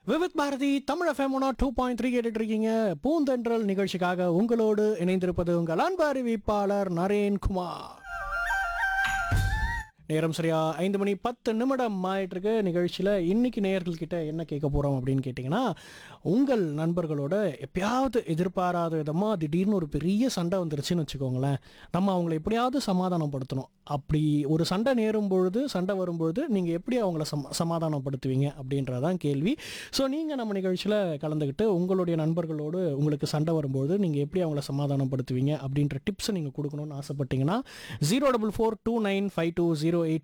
Vividh Bharati Tamil FM one two point three கேட்டுட்டு இருக்கீங்க பூந்தென்றல் நிகழ்ச்சிக்காக உங்களோடு இணைந்திருப்பது உங்கள் அன்பு அறிவிப்பாளர் நரேன்குமார் நேரம் சரியா ஐந்து மணி பத்து நிமிடம் ஆயிட்டு இருக்கு நிகழ்ச்சியில் இன்னைக்கு நேயர்கள் கிட்ட என்ன கேட்க போகிறோம் அப்படின்னு கேட்டிங்கன்னா உங்கள் நண்பர்களோட எப்பயாவது எதிர்பாராத விதமாக திடீர்னு ஒரு பெரிய சண்டை வந்துருச்சுன்னு வச்சுக்கோங்களேன் நம்ம அவங்கள எப்படியாவது சமாதானப்படுத்தணும் அப்படி ஒரு சண்டை நேரும் பொழுது சண்டை வரும்பொழுது நீங்கள் எப்படி அவங்கள சம சமாதானப்படுத்துவீங்க அப்படின்றதான் கேள்வி ஸோ நீங்கள் நம்ம நிகழ்ச்சியில் கலந்துக்கிட்டு உங்களுடைய நண்பர்களோடு உங்களுக்கு சண்டை வரும்போது நீங்கள் எப்படி அவங்கள சமாதானப்படுத்துவீங்க அப்படின்ற டிப்ஸை நீங்கள் கொடுக்கணும்னு ஆசைப்பட்டீங்கன்னா zero double four two nine five two zero eight